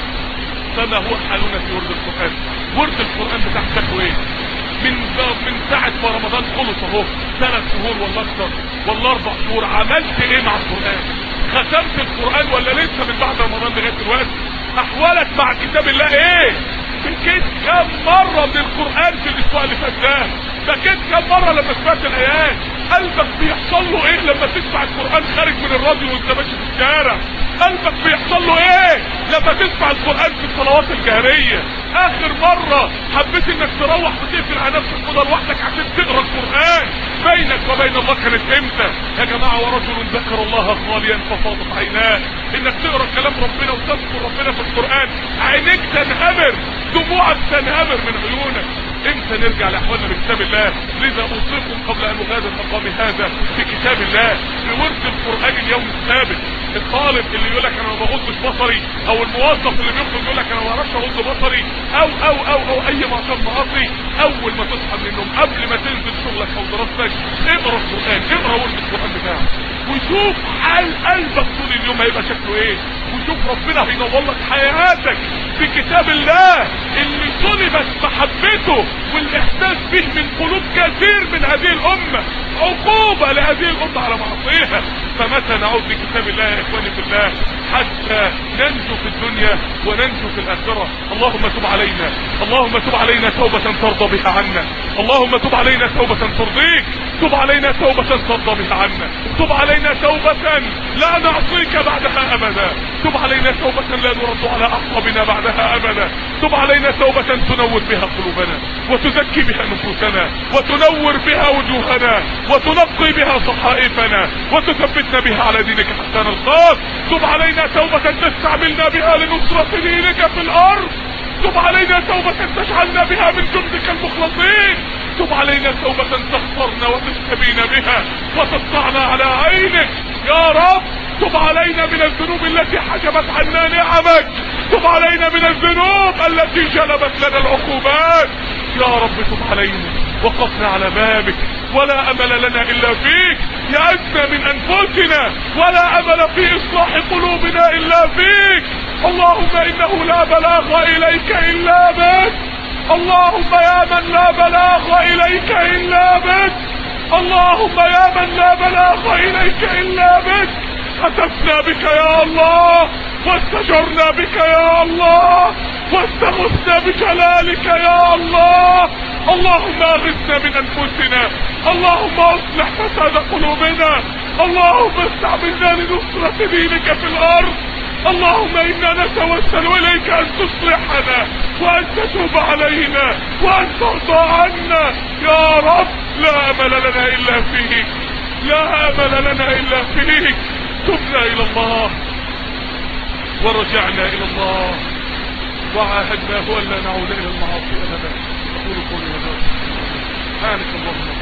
فما هو حالنا في ورد القرآن ورد القرآن بتاع شكله ايه من من ساعة ما رمضان خلص اهو ثلاث شهور ولا اكتر ولا اربع شهور عملت ايه مع القرآن ختمت القرآن ولا لسه من بعد رمضان لغاية دلوقتي احوالك مع كتاب الله ايه بكيت كم مرة من القرآن في الاسبوع اللي فات ده بكيت كم مرة لما سمعت الايات قلبك بيحصل له ايه لما تسمع القرآن خارج من الراديو وانت ماشي في الشارع قلبك بيحصل له ايه لما تسمع القرآن في الصلوات الجهرية اخر مرة حبيت انك تروح وتقفل على نفسك كده لوحدك عشان تقرا القرآن بينك وبين الله كانت امتى يا جماعة ورجل ذكر الله خاليا ففاضت عيناه انك تقرا كلام ربنا وتذكر ربنا في القرآن عينيك تنهمر دموعك تنهمر من عيونك امتى نرجع لاحوالنا بكتاب الله لذا اوصيكم قبل ان اغادر مقامي هذا بكتاب الله بورد القران اليوم الثابت الطالب اللي يقول لك انا ما بغضش بصري او الموظف اللي بيخرج يقول لك انا ما بعرفش اغض بصري او او او او اي معصيه معاصي اول ما تصحى من النوم قبل ما تنزل شغلك او دراستك اقرا القران اقرا ورد القران بتاعك وشوف حال قلبك طول اليوم هيبقى شكله ايه وشوف ربنا هينور لك حياتك في كتاب الله اللي طلبت محبته والاحساس به من قلوب كثير من هذه الامه عقوبه لهذه الامه على معصيها فمتى نعود لكتاب الله يا اخواني في الله حتى ننجو في الدنيا وننجو في الاخره اللهم تب علينا اللهم تب علينا توبه ترضى بها عنا اللهم تب علينا توبه ترضيك تب علينا توبه ترضى بها عنا تب علينا توبه لا نعصيك بعدها ابدا تب علينا توبه لا نرد على اعصابنا بعدها ابدا تب علينا توبه تنور بها قلوبنا وتزكي بها نفوسنا وتنور بها وجوهنا وتنقي بها صحائفنا وتثبتنا بها على دينك حتى نلقاك تب علينا توبة تستعملنا بها لنصرة دينك في الأرض تب علينا توبة تجعلنا بها من جندك المخلصين تب علينا توبة تغفرنا وتستبين بها وتطلعنا على عينك يا رب تب علينا من الذنوب التي حجبت عنا نعمك تب علينا من الذنوب التي جلبت لنا العقوبات يا رب تب علينا وقفنا على بابك ولا امل لنا الا فيك يأسنا من انفسنا ولا امل في اصلاح قلوبنا الا فيك اللهم انه لا بلاغ اليك الا بك اللهم يا من لا بلاغ اليك الا بك اللهم يا من لا بلاغ اليك الا بك هتفنا بك يا الله واستجرنا بك يا الله واستغثنا بجلالك يا الله اللهم اغثنا من انفسنا اللهم اصلح فساد قلوبنا اللهم استعملنا لنصرة دينك في الارض اللهم انا نتوسل اليك ان تصلحنا وان تتوب علينا وان ترضى عنا يا رب لا امل لنا الا فيك لا امل لنا الا فيك تبنا الى الله ورجعنا الى الله وعاهدناه الا نعود الى المعاصي ابدا اقول قولي هذا سبحانك اللهم